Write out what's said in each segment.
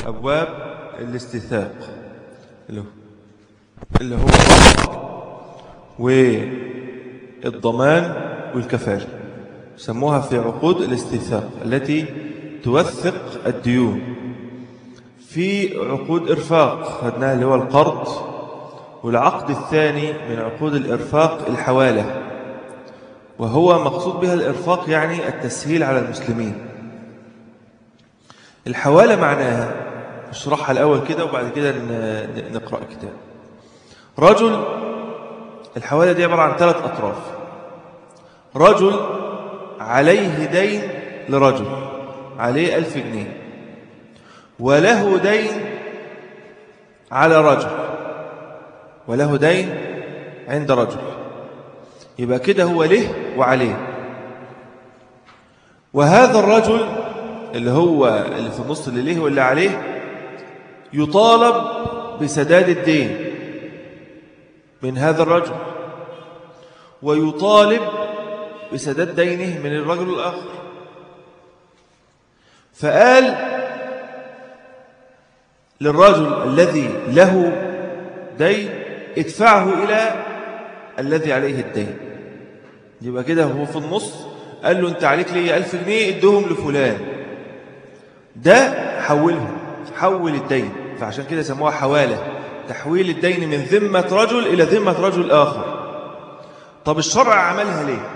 أبواب الاستثاق اللي هو اللي هو والضمان والكفالة سموها في عقود الاستثاق التي توثق الديون في عقود إرفاق خدناها اللي هو القرض والعقد الثاني من عقود الإرفاق الحوالة وهو مقصود بها الإرفاق يعني التسهيل على المسلمين الحوالة معناها اشرحها الأول كده وبعد كده نقرأ كتاب رجل الحوالة دي عبارة عن ثلاث أطراف رجل عليه دين لرجل عليه ألف جنيه وله دين على رجل وله دين عند رجل يبقى كده هو له وعليه وهذا الرجل اللي هو اللي في النص اللي له واللي عليه يطالب بسداد الدين من هذا الرجل ويطالب بسداد دينه من الرجل الآخر فقال للرجل الذي له دين ادفعه إلى الذي عليه الدين يبقى كده هو في النص قال له انت عليك لي ألف جنيه ادهم لفلان ده حولهم حول الدين فعشان كده سموها حوالة تحويل الدين من ذمة رجل إلى ذمة رجل آخر طب الشرع عملها ليه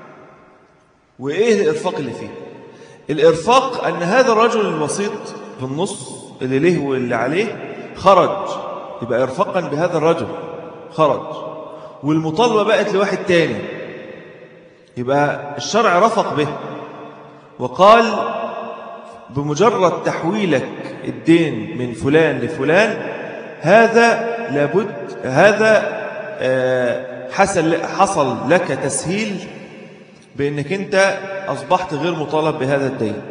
وإيه الإرفاق اللي فيه الإرفاق أن هذا الرجل الوسيط في النص اللي له واللي عليه خرج يبقى إرفاقا بهذا الرجل خرج والمطالبة بقت لواحد تاني يبقى الشرع رفق به وقال بمجرد تحويلك الدين من فلان لفلان هذا لابد هذا حصل حصل لك تسهيل بأنك أنت أصبحت غير مطالب بهذا الدين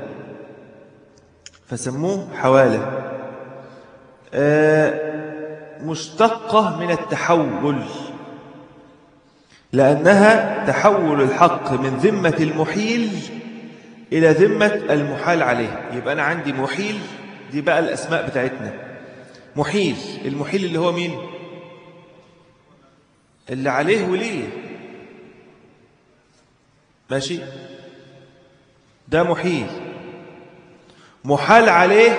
فسموه حوالة مشتقة من التحول لأنها تحول الحق من ذمة المحيل إلى ذمة المحال عليه يبقى أنا عندي محيل دي بقى الأسماء بتاعتنا محيل المحيل اللي هو مين اللي عليه وليه ماشي ده محيل محال عليه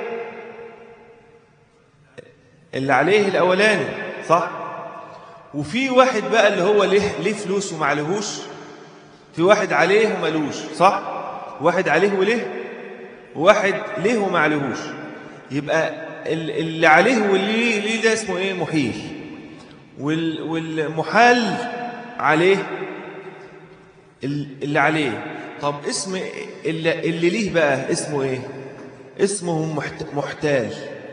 اللي عليه الأولاني صح وفي واحد بقى اللي هو ليه, ليه فلوس وما عليهوش في واحد عليه ومالوش صح واحد عليه وليه وواحد ليه وما عليهوش يبقى اللي عليه واللي ليه ده اسمه ايه محيل والمحال عليه اللي عليه طب اسم اللي, اللي ليه بقى اسمه ايه اسمه محتال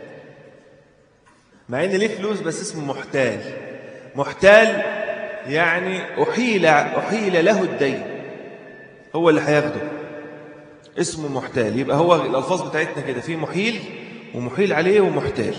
مع ان ليه فلوس بس اسمه محتال محتال يعني أحيل, أحيل له الدين هو اللي هياخده اسمه محتال يبقى هو الألفاظ بتاعتنا كده في محيل ومحيل عليه ومحتال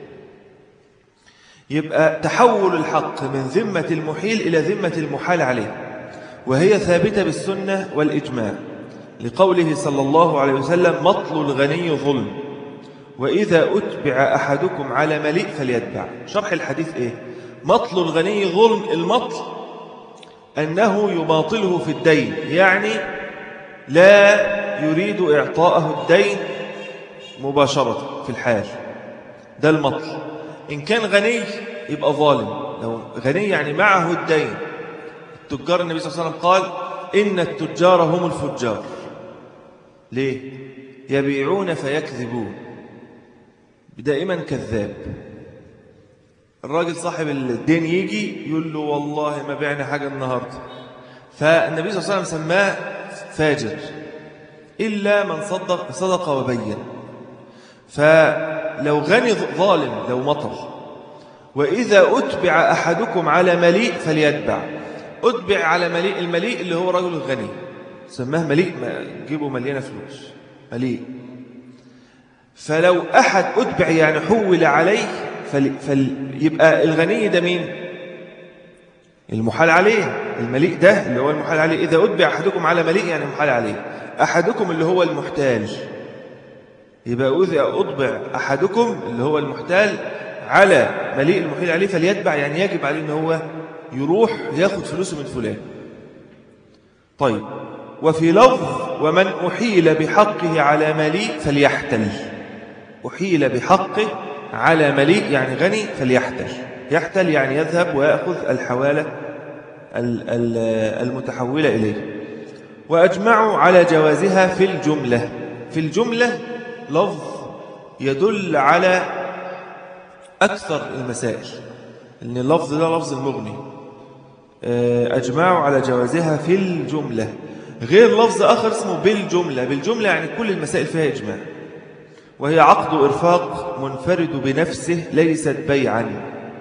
يبقى تحول الحق من ذمة المحيل إلى ذمة المحال عليه وهي ثابتة بالسنة والإجماع لقوله صلى الله عليه وسلم مطل الغني ظلم وإذا أتبع أحدكم على مليء فليتبع شرح الحديث إيه مطل الغني ظلم المطل أنه يماطله في الدين يعني لا يريد إعطاءه الدين مباشرة في الحال ده المطل إن كان غني يبقى ظالم لو غني يعني معه الدين التجار النبي صلى الله عليه وسلم قال إن التجار هم الفجار ليه؟ يبيعون فيكذبون دائما كذاب الراجل صاحب الدين يجي يقول له والله ما بعنا حاجة النهاردة فالنبي صلى الله عليه وسلم سماه فاجر إلا من صدق, صدق وبين فلو غني ظالم لو مطر وإذا أتبع أحدكم على مليء فليتبع أتبع على مليء المليء اللي هو رجل الغني سماه مليء جيبه مليانة فلوس مليء فلو أحد أتبع يعني حول عليه فل... فيبقى الغني ده مين المحال عليه المليء ده اللي هو المحال عليه إذا أتبع أحدكم على مليء يعني محال عليه أحدكم اللي هو المحتال يبقى إذا أطبع أحدكم اللي هو المحتال على مليء المحيل عليه فليتبع يعني يجب عليه أنه هو يروح ياخد فلوسه من فلان طيب وفي لفظ ومن أحيل بحقه على مليء فليحتل أحيل بحقه على مليء يعني غني فليحتل يحتل يعني يذهب ويأخذ الحوالة المتحولة إليه وأجمعوا على جوازها في الجملة في الجملة لفظ يدل على أكثر المسائل لأن اللفظ ده لفظ المغني أجمعوا على جوازها في الجملة غير لفظ آخر اسمه بالجملة بالجملة يعني كل المسائل فيها إجماع وهي عقد إرفاق منفرد بنفسه ليست بيعا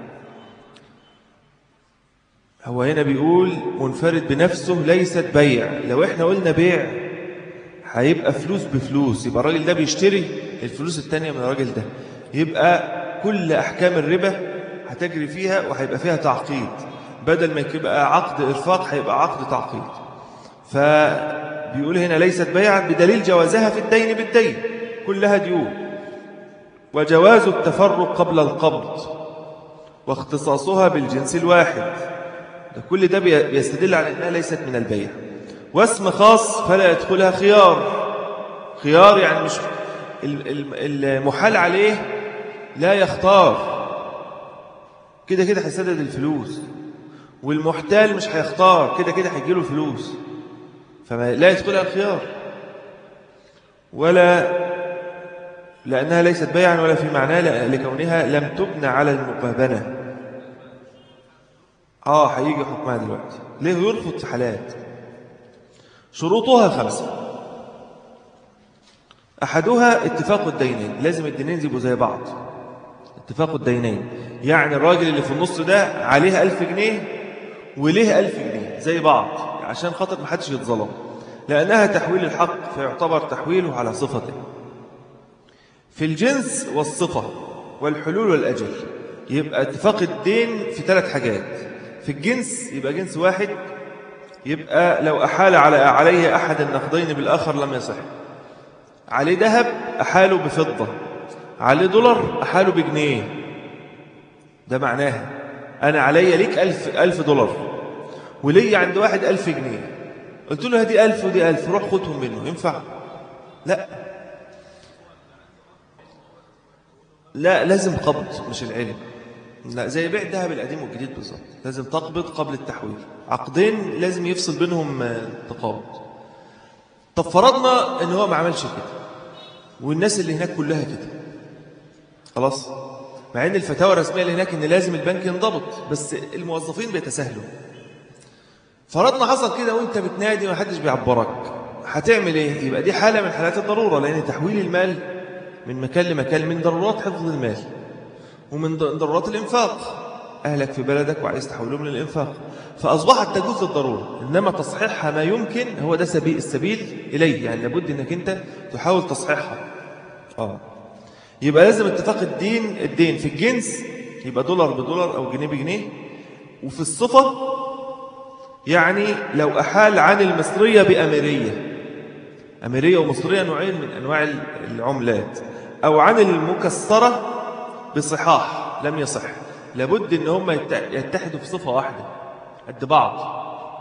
هو هنا بيقول منفرد بنفسه ليست بيع لو احنا قلنا بيع هيبقى فلوس بفلوس يبقى الراجل ده بيشتري الفلوس التانية من الراجل ده يبقى كل أحكام الربا هتجري فيها وهيبقى فيها تعقيد بدل ما يبقى عقد إرفاق هيبقى عقد تعقيد فبيقول هنا ليست بيعا بدليل جوازها في الدين بالدين كلها ديون وجواز التفرق قبل القبض واختصاصها بالجنس الواحد ده كل ده بيستدل على أنها ليست من البيع واسم خاص فلا يدخلها خيار خيار يعني مش المحال عليه لا يختار كده كده هيسدد الفلوس والمحتال مش هيختار كده كده هيجيله الفلوس فما لا يدخلها الخيار ولا لأنها ليست بيعا ولا في معناه لكونها لم تبنى على المقابنة آه هيجي حكمها دلوقتي ليه يرفض في حالات شروطها خمسة أحدها اتفاق الدينين لازم الدينين يبقوا زي بعض اتفاق الدينين يعني الراجل اللي في النص ده عليه ألف جنيه وليه ألف جنيه زي بعض عشان خاطر محدش يتظلم لأنها تحويل الحق فيعتبر تحويله على صفته في الجنس والصفة والحلول والأجل يبقى اتفاق الدين في ثلاث حاجات في الجنس يبقى جنس واحد يبقى لو أحال على عليه أحد النقدين بالآخر لم يصح عليه ذهب أحاله بفضة عليه دولار أحاله بجنيه ده معناها أنا علي ليك ألف, ألف دولار ولي عند واحد ألف جنيه قلت له هدي ألف ودي ألف روح خدهم منه ينفع لا لا لازم قبض مش العلم لا زي بيع الذهب القديم والجديد بالظبط لازم تقبض قبل التحويل عقدين لازم يفصل بينهم تقابض طب فرضنا ان هو ما عملش كده والناس اللي هناك كلها كده خلاص مع ان الفتاوى الرسميه اللي هناك ان لازم البنك ينضبط بس الموظفين بيتساهلوا فرضنا حصل كده وانت بتنادي وما حدش بيعبرك هتعمل ايه يبقى دي حاله من حالات الضروره لان تحويل المال من مكان لمكان من ضرورات حفظ المال ومن ضرورات الإنفاق أهلك في بلدك وعايز تحولهم للإنفاق فأصبحت تجوز الضرورة إنما تصحيحها ما يمكن هو ده سبيل السبيل إليه يعني لابد أنك أنت تحاول تصحيحها آه. يبقى لازم اتفاق الدين الدين في الجنس يبقى دولار بدولار أو جنيه بجنيه وفي الصفة يعني لو أحال عن المصرية بأميرية أميرية ومصرية نوعين من أنواع العملات أو عن المكسرة بصحاح لم يصح لابد ان هم يتحدوا في صفة واحدة قد بعض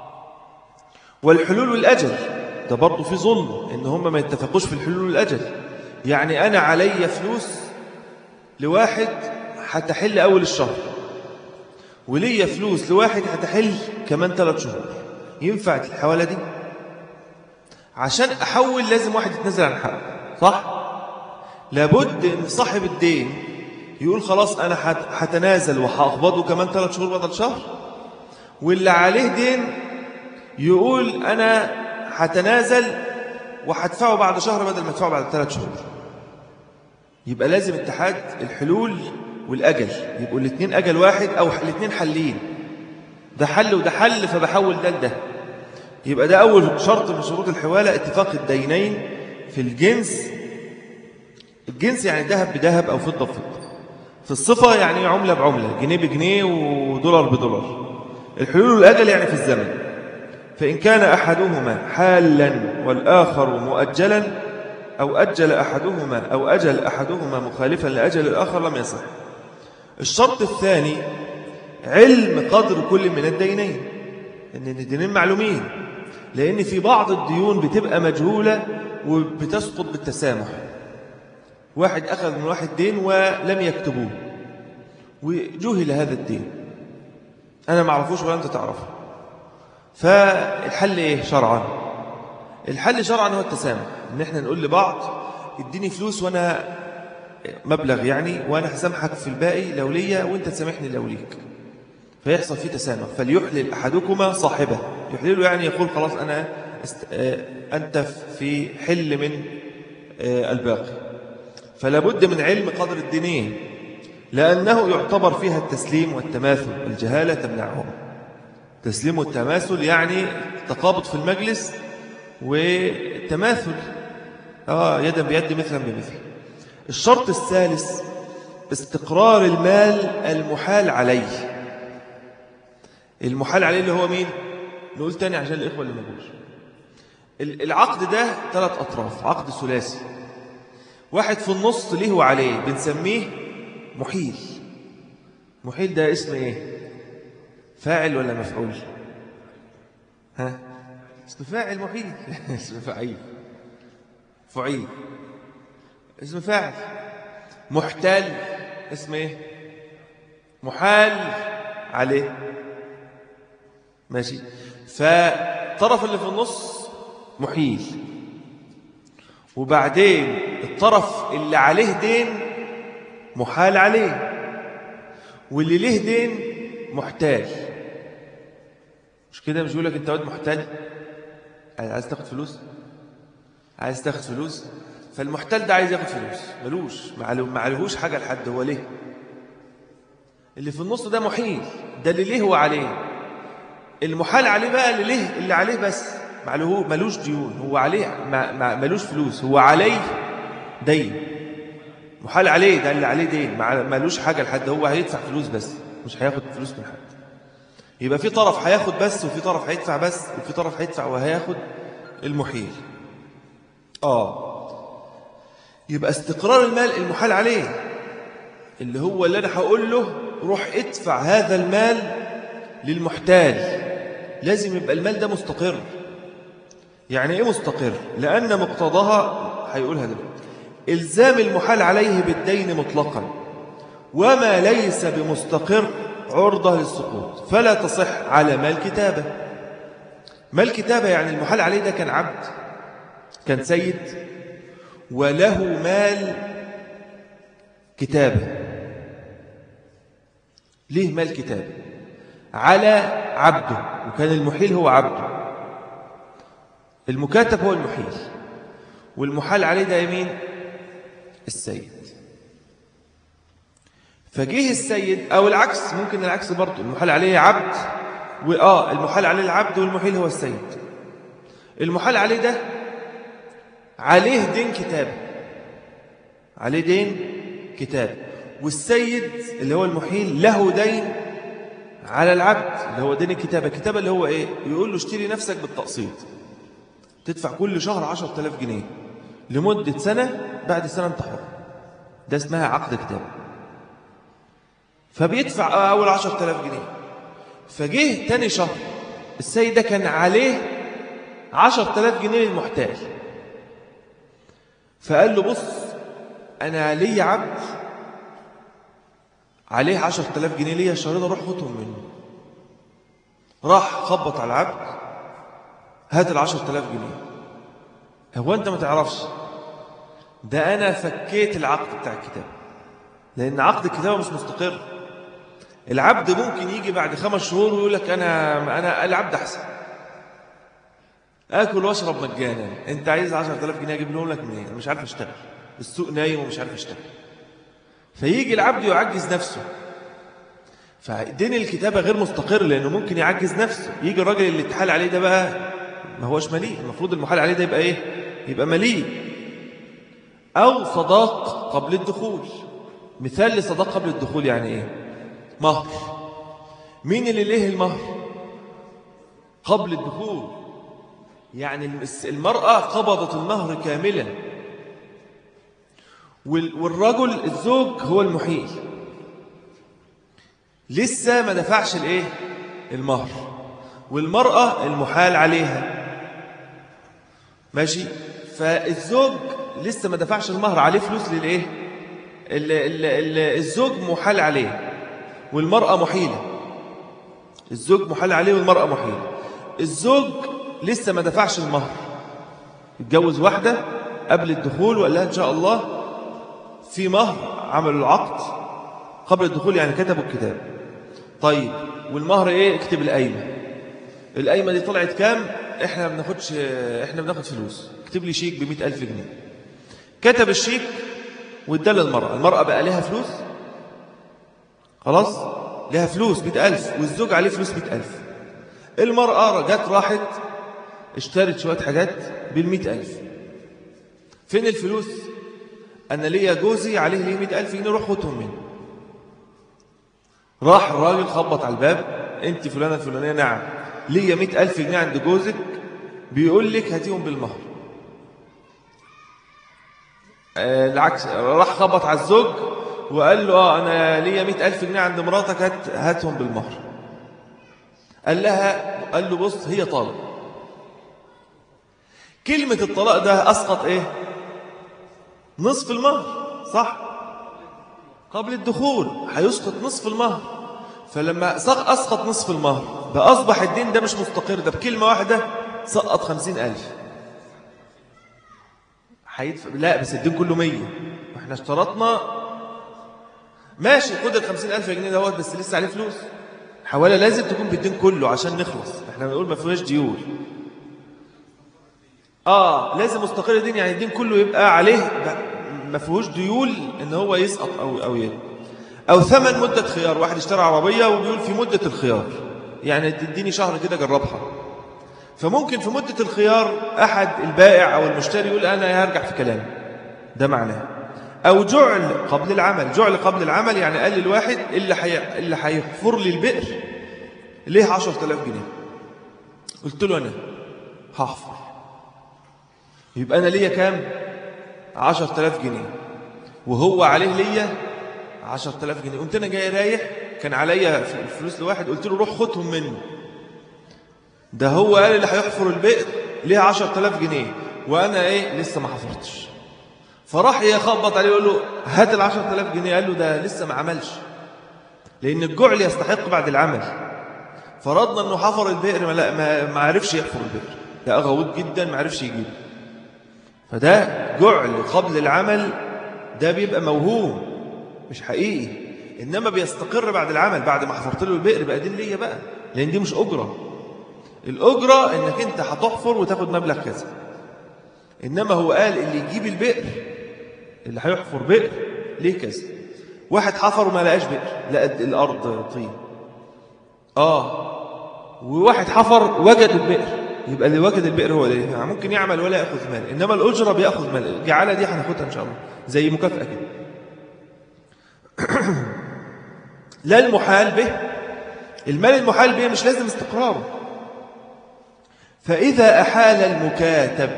والحلول والأجل ده برضه في ظلم ان هم ما يتفقوش في الحلول والأجل يعني أنا علي فلوس لواحد هتحل أول الشهر وليا فلوس لواحد هتحل كمان ثلاث شهور ينفع الحوالة دي عشان أحول لازم واحد يتنزل عن حقه صح؟ لابد ان صاحب الدين يقول خلاص أنا هتنازل وهقبضه كمان ثلاث شهور بدل شهر واللي عليه دين يقول أنا هتنازل وهدفعه بعد شهر بدل ما ادفعه بعد ثلاث شهور يبقى لازم اتحاد الحلول والأجل يبقوا الاثنين أجل واحد أو الاثنين حلين ده حل وده حل فبحول ده لده يبقى ده أول شرط من شروط الحوالة اتفاق الدينين في الجنس الجنس يعني ذهب بذهب أو فضة بفضة في الصفة يعني عملة بعملة جنيه بجنيه ودولار بدولار الحلول والأجل يعني في الزمن فإن كان أحدهما حالا والآخر مؤجلا أو أجل أحدهما أو أجل أحدهما مخالفا لأجل الآخر لم يصح الشرط الثاني علم قدر كل من الدينين ان الدينين معلومين لأن في بعض الديون بتبقى مجهولة وبتسقط بالتسامح واحد أخذ من واحد دين ولم يكتبوه وجهل هذا الدين أنا ما أعرفوش ولا أنت تعرفه فالحل إيه شرعا الحل شرعا هو التسامح إن إحنا نقول لبعض اديني فلوس وأنا مبلغ يعني وأنا هسامحك في الباقي لو ليا وأنت تسامحني لو ليك فيحصل فيه تسامح فليحلل أحدكما صاحبه يحلله يعني يقول خلاص أنا است... أنت في حل من الباقي فلا بد من علم قدر الدينين لأنه يعتبر فيها التسليم والتماثل الجهالة تمنعهم تسليم والتماثل يعني تقابض في المجلس والتماثل آه يدا بيد مثلا بمثل الشرط الثالث استقرار المال المحال عليه المحال عليه اللي هو مين نقول تاني عشان الإخوة اللي مجوش العقد ده ثلاث أطراف عقد ثلاثي واحد في النص ليه وعليه بنسميه محيل محيل ده اسم ايه فاعل ولا مفعول ها اسم فاعل محيل اسم فعيل فعيل اسم فاعل محتال اسم ايه محال عليه ماشي فالطرف اللي في النص محيل وبعدين الطرف اللي عليه دين محال عليه واللي ليه دين محتاج مش كده مش يقول لك انت واد محتاج عايز تاخد فلوس عايز تاخد فلوس فالمحتال ده عايز ياخد فلوس ملوش ما عليهوش حاجه لحد هو ليه اللي في النص ده محيل ده اللي ليه هو عليه المحال عليه بقى اللي ليه اللي عليه بس معلوه ملوش ديون هو عليه ما ملوش فلوس هو عليه دين محال عليه ده اللي عليه دين ملوش حاجة لحد هو هيدفع فلوس بس مش هياخد فلوس من حد يبقى في طرف هياخد بس وفي طرف هيدفع بس وفي طرف هيدفع وهياخد المحيل آه يبقى استقرار المال المحال عليه اللي هو اللي أنا هقول له روح ادفع هذا المال للمحتاج لازم يبقى المال ده مستقر يعني ايه مستقر لأن مقتضاها هيقولها دلوقتي إلزام المحال عليه بالدين مطلقا وما ليس بمستقر عرضة للسقوط فلا تصح على مال كتابة مال كتابة يعني المحال عليه ده كان عبد كان سيد وله مال كتابة ليه مال كتابة على عبده وكان المحيل هو عبده المكاتب هو المحيل والمحال عليه ده يمين السيد فجيه السيد أو العكس ممكن العكس برضه المحال عليه عبد وآه المحال عليه العبد والمحيل هو السيد المحال عليه ده عليه دين كتاب عليه دين كتاب والسيد اللي هو المحيل له دين على العبد اللي هو دين الكتابة الكتابة اللي هو إيه يقول له اشتري نفسك بالتقسيط تدفع كل شهر 10000 جنيه لمدة سنة بعد سنة انت حر ده اسمها عقد كتابة فبيدفع أول 10000 جنيه فجه تاني شهر السيد ده كان عليه 10000 جنيه للمحتاج فقال له بص أنا لي عبد عليه 10000 جنيه ليا الشهر ده روح خدهم منه راح خبط على العبد هات ال 10000 جنيه هو أنت ما تعرفش ده أنا فكيت العقد بتاع الكتاب لأن عقد الكتابة مش مستقر العبد ممكن يجي بعد خمس شهور ويقول لك أنا أنا العبد أحسن آكل وأشرب مجانا أنت عايز 10000 جنيه أجيب لهم لك منين أنا مش عارف أشتغل السوق نايم ومش عارف أشتغل فيجي العبد يعجز نفسه فدين الكتابة غير مستقر لأنه ممكن يعجز نفسه يجي الراجل اللي اتحال عليه ده بقى ما هوش مليء المفروض المحال عليه ده يبقى إيه يبقى مليء أو صداق قبل الدخول مثال لصداق قبل الدخول يعني إيه مهر مين اللي ليه المهر قبل الدخول يعني المرأة قبضت المهر كاملا وال- والرجل الزوج هو المحيل لسه ما دفعش الايه المهر والمرأة المحال عليها ماشي فالزوج لسه ما دفعش المهر عليه فلوس للايه ال- ال- ال- الزوج محال عليه والمرأة محيلة الزوج محال عليه والمرأة محيلة الزوج لسه ما دفعش المهر اتجوز واحدة قبل الدخول وقال لها إن شاء الله في مهر عملوا العقد قبل الدخول يعني كتبوا الكتاب طيب والمهر ايه اكتب القايمة القايمة دي طلعت كام احنا بناخدش احنا بناخد فلوس اكتب لي شيك ب ألف جنيه كتب الشيك واداه للمرأة المرأة بقى لها فلوس خلاص لها فلوس مئة ألف والزوج عليه فلوس مئة ألف المرأة جت راحت اشترت شوية حاجات بالمئة ألف فين الفلوس أنا ليا جوزي عليه ليه مئة ألف جنيه روح خدهم مني راح الراجل خبط على الباب انت فلانة الفلانية نعم ليا مئة ألف جنيه عند جوزك بيقول لك هاتيهم بالمهر آه، العكس راح خبط على الزوج وقال له اه انا ليا مئة ألف جنيه عند مراتك هات هاتهم بالمهر قال لها قال له بص هي طالب كلمة الطلاق ده أسقط إيه نصف المهر صح قبل الدخول هيسقط نصف المهر فلما سق- أسقط نصف المهر بقى أصبح الدين ده مش مستقر ده بكلمة واحدة سقط خمسين ألف هيدفع لا بس الدين كله مية واحنا اشترطنا ماشي خد ال 50000 جنيه دوت بس لسه عليه فلوس حوالي لازم تكون بالدين كله عشان نخلص احنا بنقول ما فيهاش ديون اه لازم مستقر الدين يعني الدين كله يبقى عليه ب- ما فيهوش ديول ان هو يسقط او او يلي. او ثمن مده خيار واحد اشترى عربيه وبيقول في مده الخيار يعني تديني شهر كده جربها فممكن في مده الخيار احد البائع او المشتري يقول انا هرجع في كلامي ده معناه او جعل قبل العمل جعل قبل العمل يعني قال للواحد اللي حي... اللي هيحفر لي البئر ليه 10000 جنيه قلت له انا هحفر يبقى انا ليا كام 10000 جنيه وهو عليه ليا 10000 جنيه قمت انا جاي رايح كان عليا الفلوس لواحد قلت له روح خدهم منه ده هو قال اللي هيحفر البئر ليه 10000 جنيه وانا ايه لسه ما حفرتش فراح يخبط عليه يقول له هات ال 10000 جنيه قال له ده لسه ما عملش لان الجعل يستحق بعد العمل فرضنا انه حفر البئر ما, لا ما, ما عرفش يحفر البئر ده غويط جدا ما عرفش يجيبه فده جعل قبل العمل ده بيبقى موهوم مش حقيقي انما بيستقر بعد العمل بعد ما حفرت له البئر بقى دي ليا بقى لان دي مش اجره الاجره انك انت هتحفر وتاخد مبلغ كذا انما هو قال اللي يجيب البئر اللي هيحفر بئر ليه كذا واحد حفر وما لقاش بئر لقى الارض طين اه وواحد حفر وجد البئر يبقى اللي وجد البئر هو اللي يعني ممكن يعمل ولا ياخذ مال انما الاجره بياخذ مال الجعاله دي هناخدها ان شاء الله زي مكافاه كده لا المحال به المال المحال به مش لازم استقراره فإذا أحال المكاتب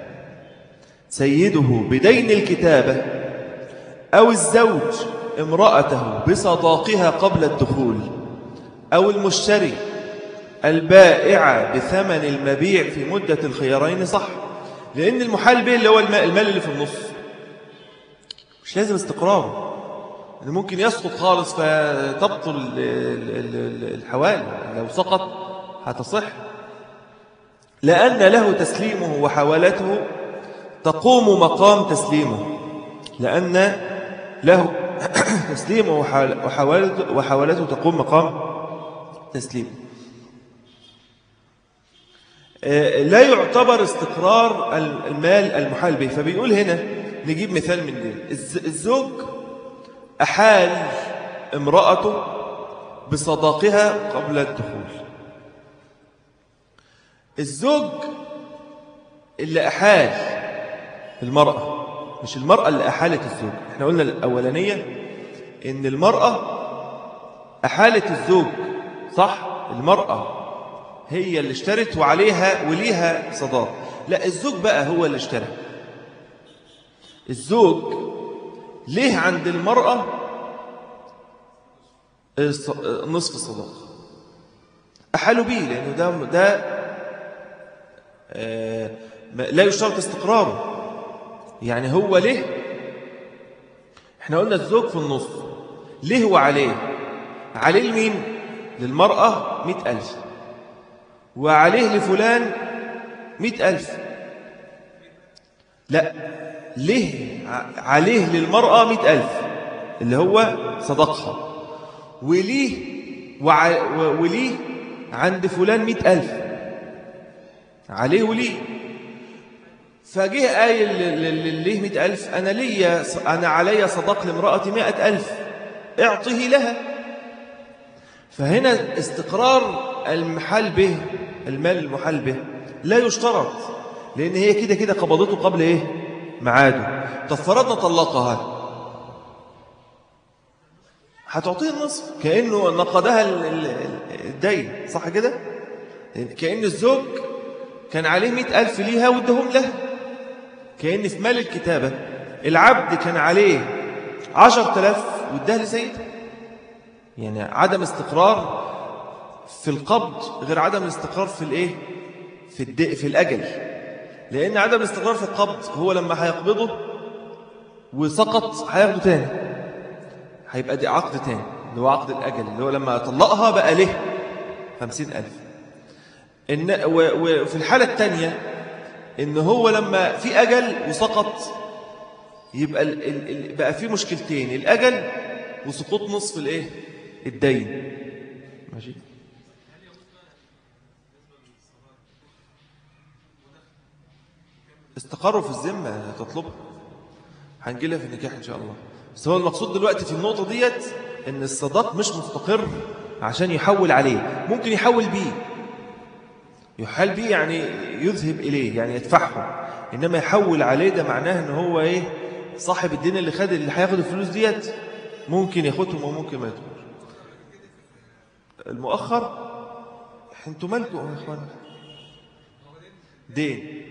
سيده بدين الكتابة أو الزوج امرأته بصداقها قبل الدخول أو المشتري البائع بثمن المبيع في مدة الخيارين صح لأن المحال به اللي هو المال, المال اللي في النص مش لازم استقراره إنه ممكن يسقط خالص فتبطل ال- ال- ال- الحوالي لو سقط هتصح لأن له تسليمه وحوالته تقوم مقام تسليمه لأن له تسليمه وحال- وحوالته, وحوالته تقوم مقام تسليمه آه، لا يعتبر استقرار المال المحال به فبيقول هنا نجيب مثال من دين الز- الزوج أحال امرأته بصداقها قبل الدخول الزوج اللي أحال المرأة مش المرأة اللي أحالت الزوج احنا قلنا الأولانية إن المرأة أحالت الزوج صح المرأة هي اللي اشترت وعليها وليها صداق لا الزوج بقى هو اللي اشترى الزوج ليه عند المرأة نصف الصداقة أحالوا بيه لأنه ده, ده آه، لا يشترط استقراره يعني هو ليه احنا قلنا الزوج في النص ليه هو عليه عليه لمين للمرأة مئة ألف وعليه لفلان مئة ألف لا ليه عليه للمرأة مئة ألف اللي هو صدقها وليه وليه عند فلان مئة ألف عليه وليه فجه قايل ليه مئة ألف أنا, لي أنا علي صدق لامرأتي مئة ألف اعطه لها فهنا استقرار المحال به المال المحال به لا يشترط لأن هي كده كده قبضته قبل إيه معاده طب فرضنا طلقها هتعطيه النصف كأنه نقدها الدين صح كده كأن الزوج كان عليه مئة ألف ليها وادهم له كأن في مال الكتابة العبد كان عليه عشر تلاف وادها لسيده يعني عدم استقرار في القبض غير عدم الاستقرار في الايه في الد... في الاجل لان عدم الاستقرار في القبض هو لما هيقبضه وسقط هياخده تاني هيبقى دي عقد تاني اللي هو عقد الاجل اللي هو لما طلقها بقى له خمسين ألف إن وفي الحالة الثانية إن هو لما في أجل وسقط يبقى ال ال بقى في مشكلتين الأجل وسقوط نصف الإيه الدين ماشي استقروا في الذمة تطلبها هنجيلها في النكاح إن شاء الله بس هو المقصود دلوقتي في النقطة ديت إن الصداق مش مستقر عشان يحول عليه ممكن يحول بيه يحال بيه يعني يذهب إليه يعني يدفعه إنما يحول عليه ده معناه إن هو إيه صاحب الدين اللي خد اللي هياخد الفلوس ديت ممكن ياخدهم وممكن ما ياخدهم المؤخر انتوا مالكم يا اخوان دين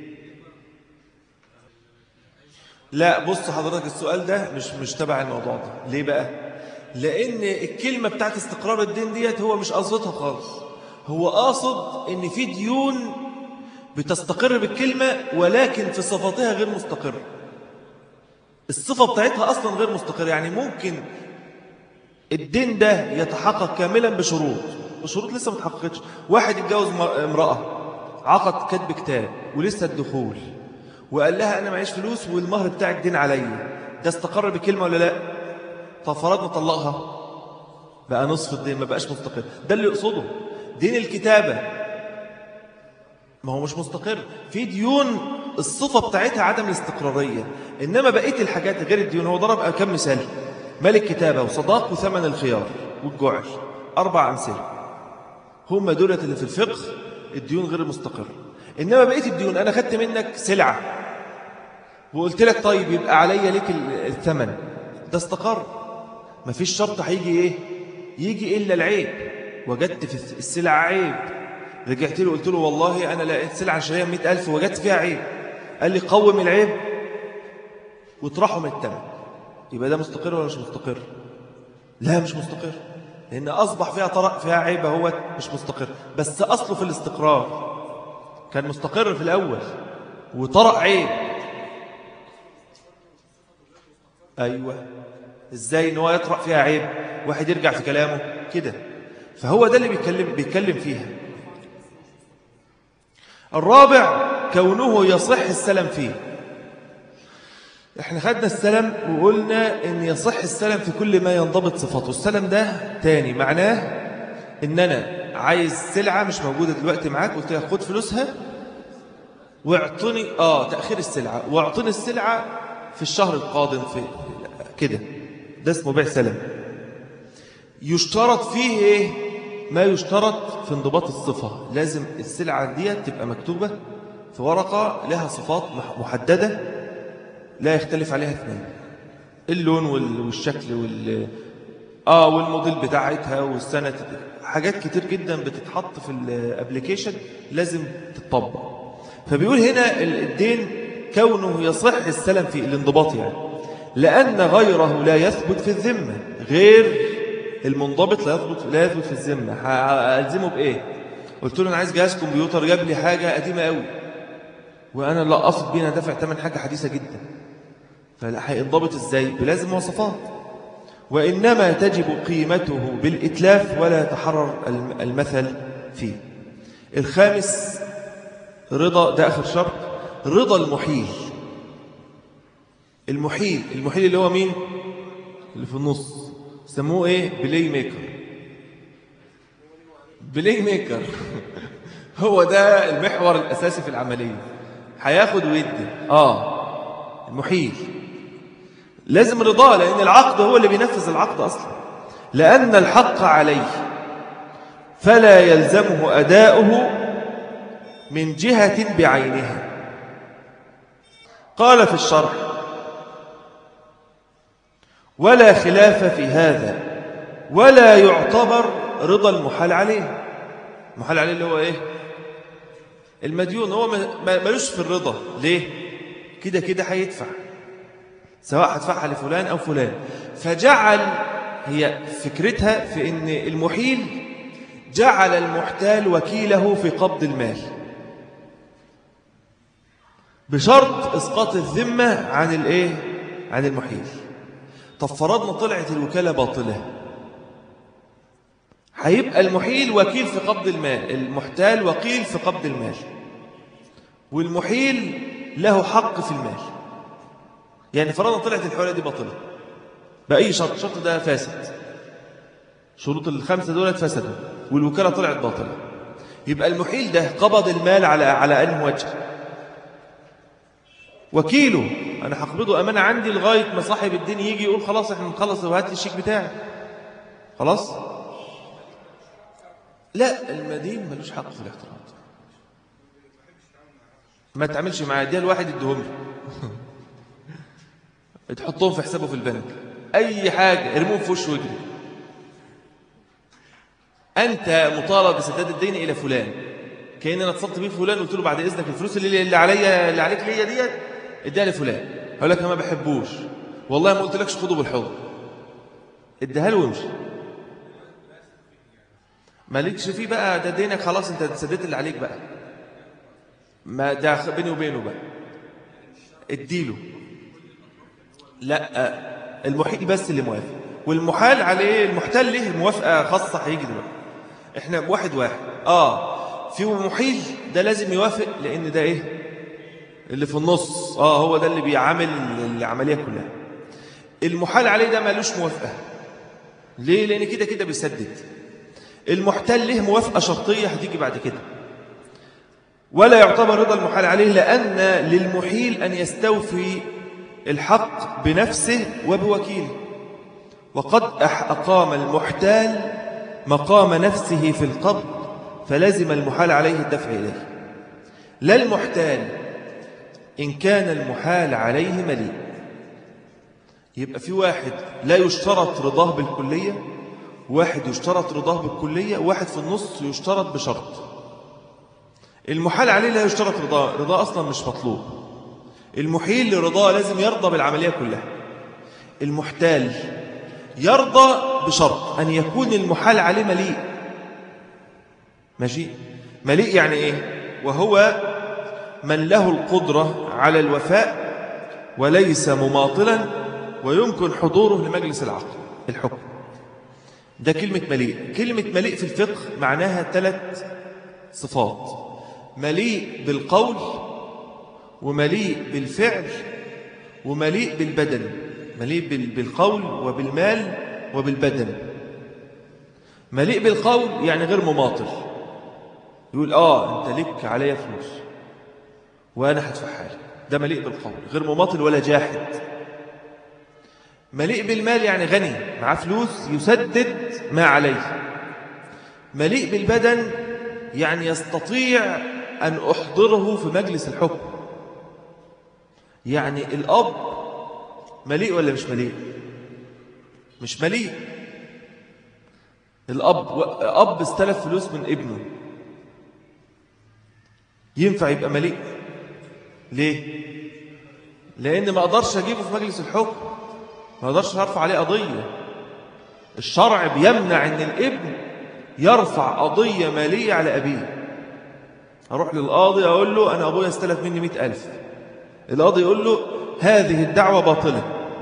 لا بص حضرتك السؤال ده مش مش تبع الموضوع ده ليه بقى لان الكلمه بتاعت استقرار الدين ديت هو مش قصدها خالص هو قاصد ان في ديون بتستقر بالكلمه ولكن في صفاتها غير مستقره الصفه بتاعتها اصلا غير مستقره يعني ممكن الدين ده يتحقق كاملا بشروط بشروط لسه ما تحققتش واحد يتجوز امرأة عقد كتب كتاب ولسه الدخول وقال لها أنا معيش فلوس والمهر بتاعك دين عليا ده استقر بكلمة ولا لا طب فرضنا طلقها بقى نصف الدين ما بقاش مستقر ده اللي يقصده دين الكتابة ما هو مش مستقر في ديون الصفة بتاعتها عدم الاستقرارية إنما بقية الحاجات غير الديون هو ضرب كم مثال مال الكتابة وصداق وثمن الخيار والجعل أربع أمثلة هم دولة اللي في الفقه الديون غير المستقرة إنما بقية الديون أنا خدت منك سلعة وقلت لك طيب يبقى عليا لك الثمن ده استقر مفيش شرط هيجي إيه يجي إلا العيب وجدت في السلعة عيب رجعت له قلت له والله أنا لقيت سلعة شرية مئة ألف وجدت فيها عيب قال لي قوم العيب وطرحه من الثمن يبقى ده مستقر ولا مش مستقر لا مش مستقر لأن أصبح فيها طرق فيها عيب هو مش مستقر بس أصله في الاستقرار كان مستقر في الأول وطرق عيب أيوة إزاي إن هو يطرق فيها عيب واحد يرجع في كلامه كده فهو ده اللي بيتكلم, بيتكلم فيها الرابع كونه يصح السلام فيه احنا خدنا السلم وقلنا ان يصح السلم في كل ما ينضبط صفاته السلم ده تاني معناه ان انا عايز سلعة مش موجودة دلوقتي معاك قلت لك خد فلوسها واعطني اه تأخير السلعة واعطني السلعة في الشهر القادم في كده ده اسمه بيع سلم يشترط فيه ايه ما يشترط في انضباط الصفة لازم السلعة دي تبقى مكتوبة في ورقة لها صفات محددة لا يختلف عليها اثنين اللون والشكل وال اه والموديل بتاعتها والسنه حاجات كتير جدا بتتحط في الابلكيشن لازم تتطبق فبيقول هنا الدين كونه يصح السلم في الانضباط يعني لأن غيره لا يثبت في الذمة غير المنضبط لا يثبت لا يثبت في الذمة هألزمه بإيه قلت له أنا عايز جهاز كمبيوتر جاب لي حاجة قديمة قوي وأنا لا أقصد بينا دفع ثمن حاجة حديثة جدا فلا هينضبط إزاي بلازم مواصفات وإنما تجب قيمته بالإتلاف ولا يتحرر المثل فيه الخامس رضا ده آخر شرط رضا المحيل المحيل المحيل اللي هو مين اللي في النص سموه ايه بلاي ميكر بلاي ميكر هو ده المحور الأساسي في العملية هياخد ويدي آه المحيل لازم رضاه لأن العقد هو اللي بينفذ العقد أصلا لأن الحق عليه فلا يلزمه أداؤه من جهة بعينها قال في الشرح ولا خلاف في هذا ولا يعتبر رضا المحال عليه المحال عليه اللي هو ايه المديون هو ملوش في الرضا ليه كده كده هيدفع سواء هدفعها لفلان أو فلان فجعل هي فكرتها في أن المحيل جعل المحتال وكيله في قبض المال بشرط إسقاط الذمة عن الإيه؟ عن المحيل طب فرضنا طلعت الوكالة باطلة هيبقى المحيل وكيل في قبض المال المحتال وكيل في قبض المال والمحيل له حق في المال يعني فرضنا طلعت الحوالة دي باطلة بأي شرط الشرط ده فاسد شروط الخمسة دولت فسدوا والوكالة طلعت باطلة يبقى المحيل ده قبض المال على على أنه وجه وكيله أنا هقبضه أمانة عندي لغاية ما صاحب الدين يجي يقول خلاص احنا نخلص وهات لي الشيك بتاعي خلاص لا المدين ملوش حق في الاحتراض ما تعملش معاه دي الواحد يديهم تحطهم في حسابه في البنك أي حاجة ارموهم في وشه وجري أنت مطالب بسداد الدين إلى فلان كأن أنا اتصلت بيه فلان قلت له بعد إذنك الفلوس اللي, اللي عليا اللي عليك ليا ديت اديها لفلان هقول لك أنا ما بحبوش والله ما قلتلكش خده بالحضن اديها له وامشي مالكش فيه بقى ده دينك خلاص انت سديت اللي عليك بقى ما ده بيني وبينه بقى اديله لا المحيل بس اللي موافق والمحال عليه المحتال له موافقة خاصة هيجي دلوقتي احنا واحد واحد اه في محيل ده لازم يوافق لان ده ايه اللي في النص اه هو ده اللي بيعامل العملية كلها المحال عليه ده مالوش موافقة ليه لان كده كده بيسدد المحتال له موافقة شرطية هتيجي بعد كده ولا يعتبر رضا المحال عليه لأن للمحيل أن يستوفي الحق بنفسه وبوكيله وقد أقام المحتال مقام نفسه في القبض فلزم المحال عليه الدفع إليه لا المحتال إن كان المحال عليه مليء يبقى في واحد لا يشترط رضاه بالكلية واحد يشترط رضاه بالكلية واحد في النص يشترط بشرط المحال عليه لا يشترط رضاه رضاه أصلا مش مطلوب المحيل لرضاه لازم يرضى بالعملية كلها المحتال يرضى بشرط أن يكون المحال عليه مليء ماشي مليء يعني إيه وهو من له القدرة على الوفاء وليس مماطلا ويمكن حضوره لمجلس العقل الحكم ده كلمة مليء كلمة مليء في الفقه معناها ثلاث صفات مليء بالقول ومليء بالفعل ومليء بالبدن مليء بالقول وبالمال وبالبدن مليء بالقول يعني غير مماطل يقول آه أنت لك عليا فلوس وأنا هدفعها لك ده مليء بالقول غير مماطل ولا جاحد مليء بالمال يعني غني معاه فلوس يسدد ما عليه مليء بالبدن يعني يستطيع أن أحضره في مجلس الحكم يعني الأب مليء ولا مش مليء مش مليء الأب أب استلف فلوس من ابنه ينفع يبقى مليء ليه لأن ما أقدرش أجيبه في مجلس الحكم ما اقدرش ارفع عليه قضيه الشرع بيمنع ان الابن يرفع قضيه ماليه على ابيه اروح للقاضي اقول له انا ابويا استلف مني مئة ألف القاضي يقول له هذه الدعوه باطله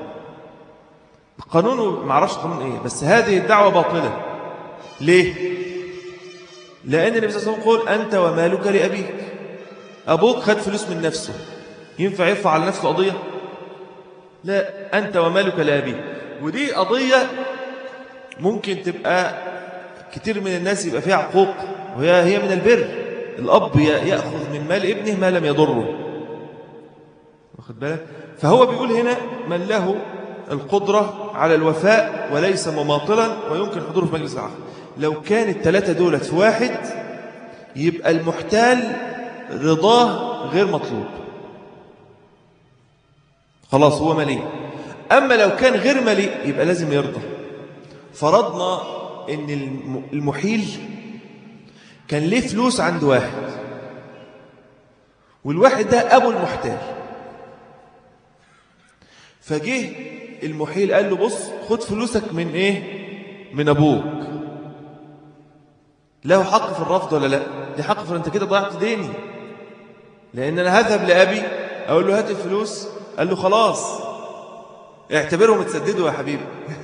قانونه ما اعرفش قانون ايه بس هذه الدعوه باطله ليه لان النبي صلى الله عليه وسلم يقول انت ومالك لابيك ابوك خد فلوس من نفسه ينفع يرفع على نفسه قضيه لا أنت ومالك لأبيك ودي قضية ممكن تبقى كتير من الناس يبقى فيها عقوق وهي هي من البر الأب يأخذ من مال ابنه ما لم يضره واخد بالك فهو بيقول هنا من له القدرة على الوفاء وليس مماطلا ويمكن حضوره في مجلس العقل لو كان الثلاثة دولت في واحد يبقى المحتال رضاه غير مطلوب خلاص هو مليء أما لو كان غير مليء يبقى لازم يرضى فرضنا أن المحيل كان ليه فلوس عند واحد والواحد ده أبو المحتال فجه المحيل قال له بص خد فلوسك من إيه من أبوك له حق في الرفض ولا لا دي حق في انت كده ضيعت ديني لأن أنا هذهب لأبي أقول له هات الفلوس قال له خلاص اعتبرهم اتسددوا يا حبيبي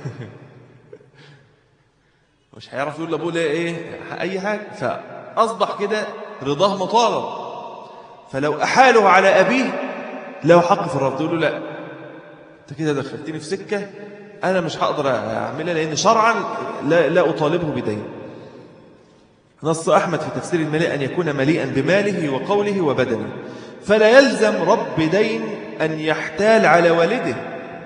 مش هيعرف يقول لابوه ليه ايه اي حاجه فاصبح كده رضاه مطالب فلو احاله على ابيه له حق في الرفض يقول له لا انت كده دخلتني في سكه انا مش هقدر اعملها لان شرعا لا, لا اطالبه بدين نص احمد في تفسير المليء ان يكون مليئا بماله وقوله وبدنه فلا يلزم رب دين أن يحتال على والده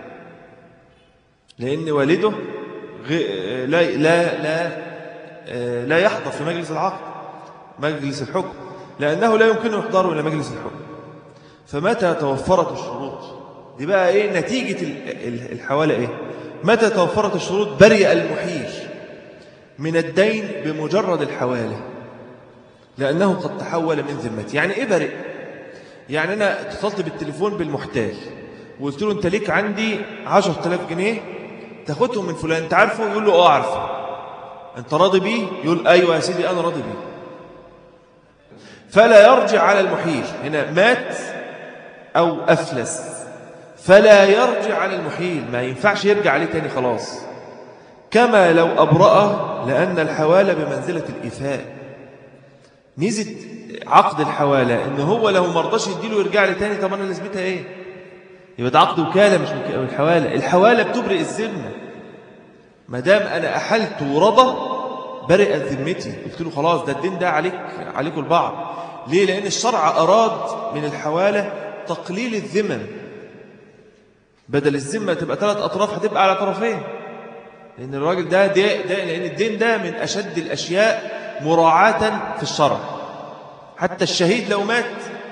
لأن والده لا, لا, لا, لا يحضر في مجلس العقد مجلس الحكم لأنه لا يمكن يحضره إلى مجلس الحكم فمتى توفرت الشروط دي بقى إيه نتيجة الحوالة إيه متى توفرت الشروط برئ المحيل من الدين بمجرد الحوالة لأنه قد تحول من ذمتي يعني إيه برئ يعني أنا اتصلت بالتليفون بالمحتال وقلت له أنت ليك عندي 10000 جنيه تاخدهم من فلان أنت عارفه يقول له آه عارفه أنت راضي بيه يقول أيوة يا سيدي أنا راضي بيه فلا يرجع على المحيل هنا مات أو أفلس فلا يرجع على المحيل ما ينفعش يرجع عليه تاني خلاص كما لو أبرأه لأن الحوالة بمنزلة الإفاء ميزة عقد الحوالة إن هو لو مرضاش يديله يرجع لي تاني طب أنا لازمتها إيه يبقى ده عقد وكالة مش الحوالة الحوالة بتبرئ الذمة ما دام أنا أحلت ورضى برئت ذمتي قلت له خلاص ده الدين ده عليك عليكم البعض ليه لأن الشرع أراد من الحوالة تقليل الذمم بدل الذمة تبقى ثلاث أطراف هتبقى على طرفين لأن الراجل ده, ده, ده لأن الدين ده من أشد الأشياء مراعاة في الشرع حتى الشهيد لو مات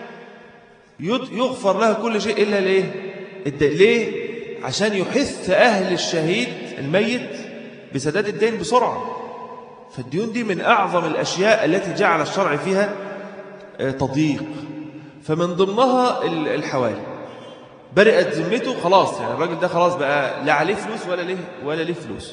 يغفر له كل شيء إلا ليه ليه عشان يحث أهل الشهيد الميت بسداد الدين بسرعة فالديون دي من أعظم الأشياء التي جعل الشرع فيها تضييق فمن ضمنها الحوالي برئت ذمته خلاص يعني الراجل ده خلاص بقى لا عليه فلوس ولا ليه ولا ليه فلوس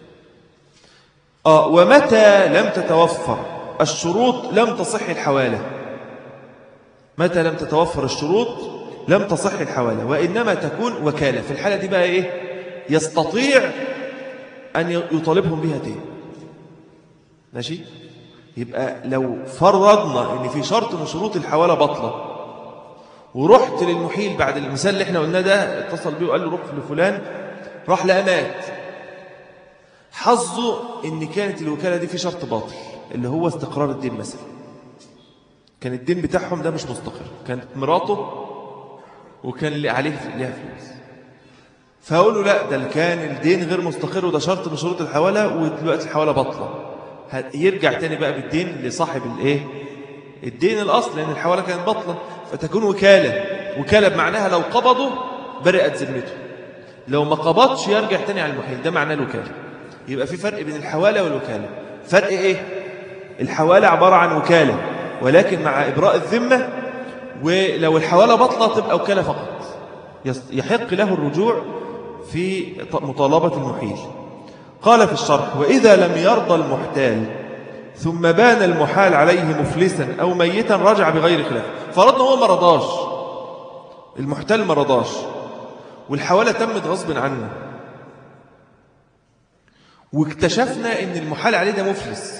آه ومتى لم تتوفر الشروط لم تصح الحوالة متى لم تتوفر الشروط لم تصح الحوالة وإنما تكون وكالة في الحالة دي بقى إيه يستطيع أن يطالبهم بها تاني ماشي يبقى لو فرضنا ان في شرط من شروط الحوالة بطلة ورحت للمحيل بعد المثال اللي احنا قلناه ده اتصل بيه وقال له روح لفلان راح لقى مات حظه ان كانت الوكالة دي في شرط باطل اللي هو استقرار الدين مثلا كان الدين بتاعهم ده مش مستقر كانت مراته وكان اللي عليه ليها فلوس فأقول له لا ده كان الدين غير مستقر وده شرط من شروط الحوالة ودلوقتي الحوالة باطلة يرجع تاني بقى بالدين لصاحب الايه الدين الاصل لان الحواله كانت بطله فتكون وكاله وكاله بمعناها لو قبضوا برئت ذمته لو ما قبضش يرجع تاني على المحيل ده معناه الوكاله يبقى في فرق بين الحواله والوكاله فرق ايه الحواله عباره عن وكاله ولكن مع ابراء الذمه ولو الحواله بطله تبقى وكاله فقط يحق له الرجوع في مطالبة المحيل قال في الشرح وإذا لم يرضى المحتال ثم بان المحال عليه مفلسا أو ميتا رجع بغير خلاف فرضنا هو ما رضاش المحتال ما رضاش والحوالة تمت غصب عنه واكتشفنا ان المحال عليه ده مفلس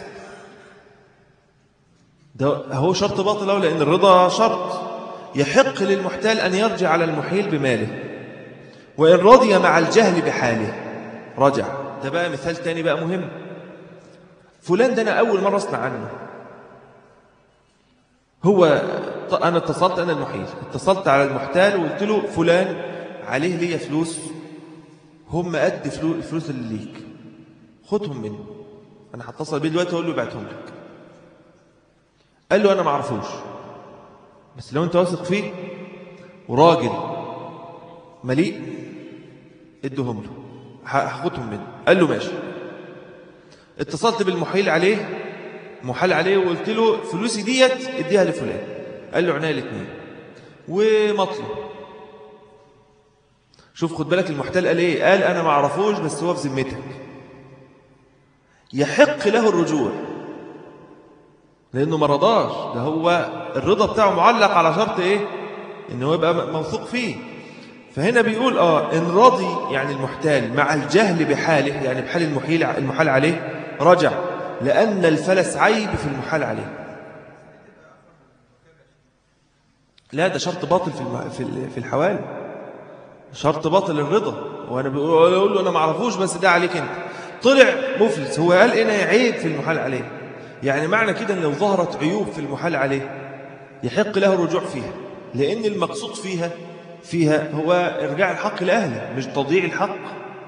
ده هو شرط باطل له لأن الرضا شرط يحق للمحتال أن يرجع على المحيل بماله وإن رضي مع الجهل بحاله رجع ده بقى مثال تاني بقى مهم فلان ده أنا أول مرة أسمع عنه هو أنا اتصلت أنا المحيل اتصلت على المحتال وقلت له فلان عليه ليا فلوس هم قد الفلوس اللي ليك خدهم منه أنا هتصل بيه دلوقتي أقول له يبعتهم لك قال له أنا ما اعرفوش بس لو أنت واثق فيه وراجل مليء ادهم له هاخدهم منه قال له ماشي اتصلت بالمحيل عليه محال عليه وقلت له فلوسي ديت اديها لفلان قال له عناية الاثنين ومطلب شوف خد بالك المحتال قال ايه قال انا ما اعرفوش بس هو في ذمتك يحق له الرجوع لأنه ما رضاش ده هو الرضا بتاعه معلق على شرط إيه إنه يبقى موثوق فيه فهنا بيقول آه إن رضي يعني المحتال مع الجهل بحاله يعني بحال المحيل المحال عليه رجع لأن الفلس عيب في المحال عليه لا ده شرط باطل في في الحوالي شرط باطل الرضا وانا بقول له انا ما اعرفوش بس ده عليك انت طلع مفلس هو قال انا عيب في المحال عليه يعني معنى كده ان لو ظهرت عيوب في المحال عليه يحق له الرجوع فيها لأن المقصود فيها فيها هو إرجاع الحق لأهله مش تضييع الحق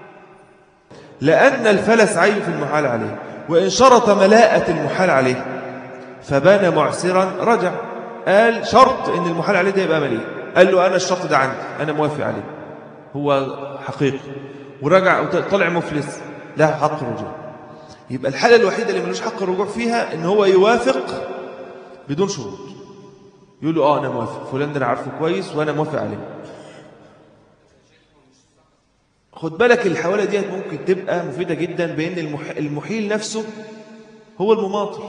لأن الفلس عيب في المحال عليه وإن شرط ملاءة المحال عليه فبان معسرا رجع قال شرط إن المحال عليه ده يبقى مليء قال له أنا الشرط ده عندي أنا موافق عليه هو حقيقي ورجع وطلع مفلس له حق الرجوع يبقى الحالة الوحيدة اللي ملوش حق الرجوع فيها ان هو يوافق بدون شروط يقول له اه انا موافق فلان ده انا عارفه كويس وانا موافق عليه خد بالك الحوالة دي ممكن تبقى مفيدة جدا بان المحيل نفسه هو المماطل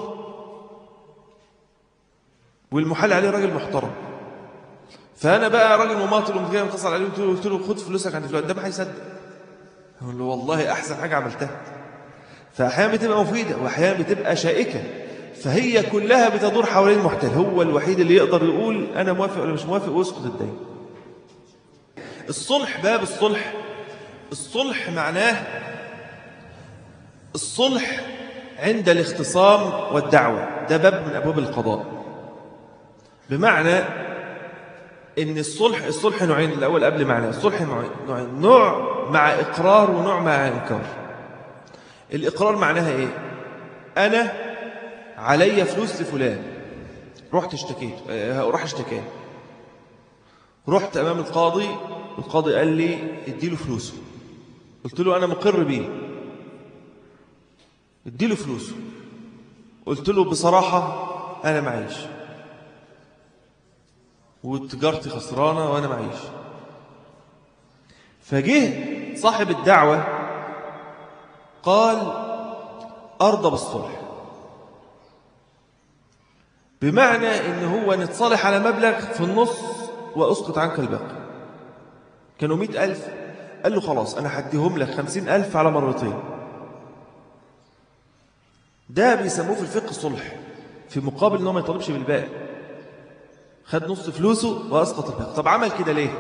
والمحال عليه راجل محترم فانا بقى راجل مماطل ومجي متصل عليه وقلت له خد فلوسك عند فلان ده ما هيصدق يقول له والله احسن حاجه عملتها فأحيانا بتبقى مفيدة وأحيانا بتبقى شائكة فهي كلها بتدور حوالين المحتل هو الوحيد اللي يقدر يقول أنا موافق ولا مش موافق ويسقط الدين الصلح باب الصلح الصلح معناه الصلح عند الاختصام والدعوة ده باب من أبواب القضاء بمعنى ان الصلح الصلح نوعين الأول قبل معناه الصلح نوعين نوع مع إقرار ونوع مع إنكار الإقرار معناها إيه أنا علي فلوس لفلان رحت اشتكيت آه، راح اشتكاني رحت أمام القاضي القاضي قال لي اديله فلوسه قلت له أنا مقر بيه اديله فلوسه قلت له بصراحة أنا معيش وتجارتي خسرانة وأنا معيش فجه صاحب الدعوة قال أرضى بالصلح بمعنى إن هو نتصالح على مبلغ في النص وأسقط عنك الباقي كانوا مئة ألف قال له خلاص أنا هديهم لك خمسين ألف على مرتين ده بيسموه في الفقه صلح في مقابل أنه ما يطالبش بالباقي خد نص فلوسه وأسقط الباقي طب عمل كده ليه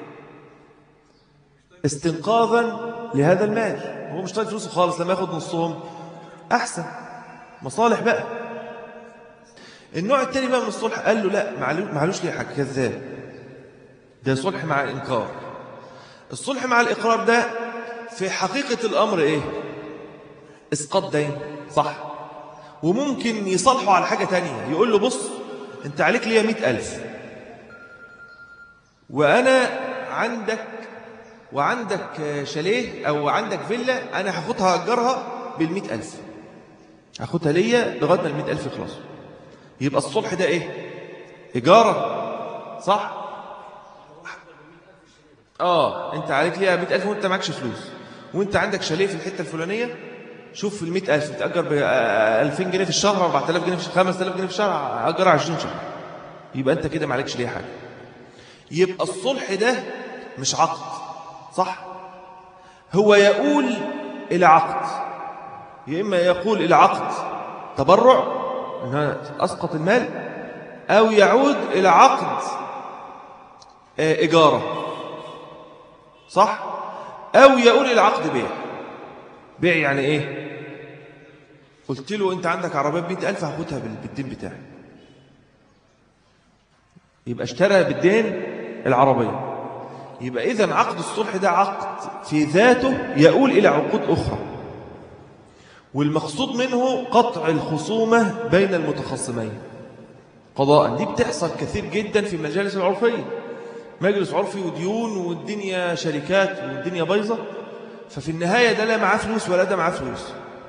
استنقاذا لهذا المال هو مش طالب فلوسه خالص لما ياخد نصهم أحسن مصالح بقى النوع الثاني بقى من الصلح قال له لا معلوش ليه حاجة كذاب ده صلح مع الإنكار الصلح مع الإقرار ده في حقيقة الأمر إيه اسقاط دين صح وممكن يصالحوا على حاجة تانية يقول له بص انت عليك ليا مئة ألف وأنا عندك وعندك شاليه أو عندك فيلا أنا هاخدها أجرها بالمئة ألف هاخدها ليا لغاية ما المئة ألف يخلص يبقى الصلح ده إيه إيجارة صح اه انت عليك ليها 100000 وانت معكش فلوس وانت عندك شاليه في الحته الفلانيه شوف ال 100000 بتأجر ب 2000 جنيه في الشهر 4000 جنيه في الشهر 5000 جنيه في الشهر أجرها 20 شهر يبقى انت كده معلكش ليها حاجه يبقى الصلح ده مش عقد صح هو يقول إلى عقد يا إما يقول إلى عقد تبرع أنها أسقط المال أو يعود إلى عقد إجارة صح أو يقول إلى عقد بيع بيع يعني إيه قلت له أنت عندك عربية بمئة ألف هاخدها بالدين بتاعي يبقى اشترى بالدين العربية يبقى إذا عقد الصلح ده عقد في ذاته يقول إلى عقود أخرى والمقصود منه قطع الخصومة بين المتخصمين قضاء دي بتحصل كثير جدا في المجالس العرفية مجلس عرفي وديون والدنيا شركات والدنيا بايظة ففي النهاية ده لا معاه فلوس ولا ده معاه فلوس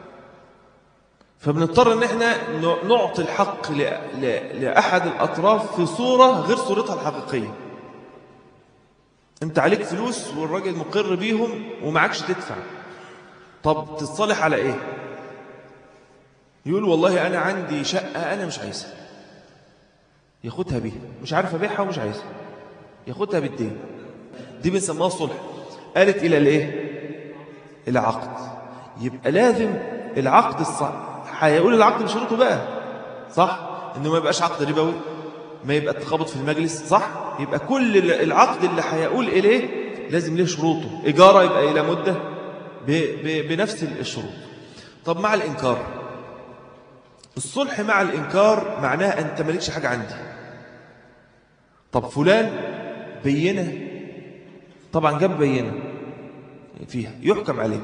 فبنضطر ان احنا نعطي الحق لأحد الأطراف في صورة غير صورتها الحقيقية انت عليك فلوس والراجل مقر بيهم ومعكش تدفع طب تتصالح على ايه يقول والله انا عندي شقة انا مش عايزها ياخدها بيها مش عارف ابيعها ومش عايزها ياخدها بالدين دي بنسميها صلح قالت الى الايه العقد يبقى لازم العقد الصح هيقول العقد بشروطه بقى صح انه ما يبقاش عقد ربوي ما يبقى التخابط في المجلس صح يبقى كل العقد اللي هيقول إليه لازم له شروطه إجارة يبقى إلى مدة بنفس الشروط طب مع الإنكار الصلح مع الإنكار معناه أنت مالكش حاجة عندي طب فلان بينة طبعا جاب بينة فيها يحكم عليه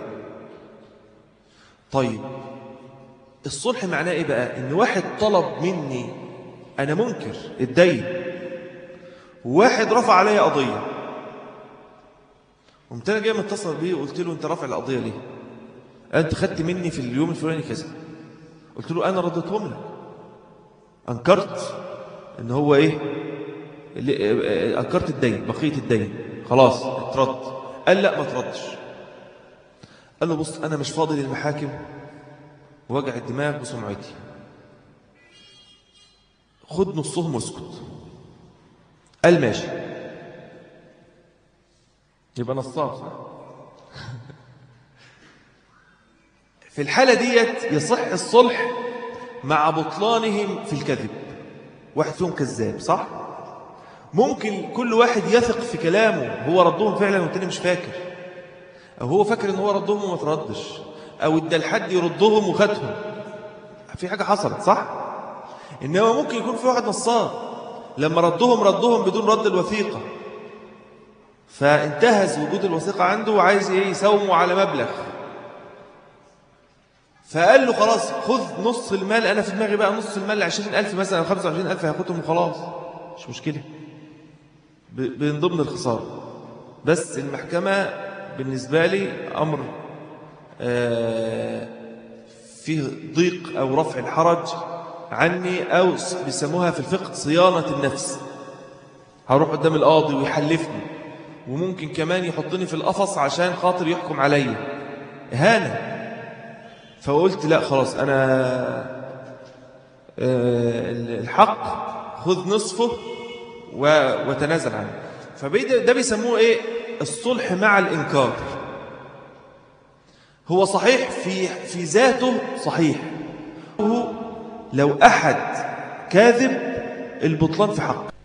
طيب الصلح معناه إيه بقى إن واحد طلب مني أنا منكر الدين واحد رفع علي قضية قمت أنا جاي متصل بيه وقلت له أنت رافع القضية ليه أنت خدت مني في اليوم الفلاني كذا قلت له أنا رديتهم لك أنكرت إن هو إيه أنكرت الدين بقية الدين خلاص اترد قال لا ما تردش قال له بص أنا مش فاضي للمحاكم وجع الدماغ بسمعتي خد نصهم واسكت قال ماشي يبقى نصاب صح في الحالة ديت يصح الصلح مع بطلانهم في الكذب واحد فيهم كذاب صح ممكن كل واحد يثق في كلامه هو ردهم فعلا والتاني مش فاكر أو هو فاكر ان هو ردهم وما تردش أو ادى لحد يردهم وخدهم في حاجة حصلت صح إنما ممكن يكون في واحد نصاب لما ردهم ردهم بدون رد الوثيقة فانتهز وجود الوثيقة عنده وعايز ايه يساومه على مبلغ فقال له خلاص خذ نص المال أنا في دماغي بقى نص المال 20000 مثلا أو 25000 هياخدهم وخلاص مش مشكلة من ضمن الخسارة بس المحكمة بالنسبة لي أمر فيه ضيق أو رفع الحرج عني أو بيسموها في الفقه صيانة النفس هروح قدام القاضي ويحلفني وممكن كمان يحطني في القفص عشان خاطر يحكم عليا إهانة فقلت لا خلاص أنا الحق خذ نصفه وتنازل عنه فده بيسموه إيه الصلح مع الإنكار هو صحيح في في ذاته صحيح لو أحد كاذب البطلان في حق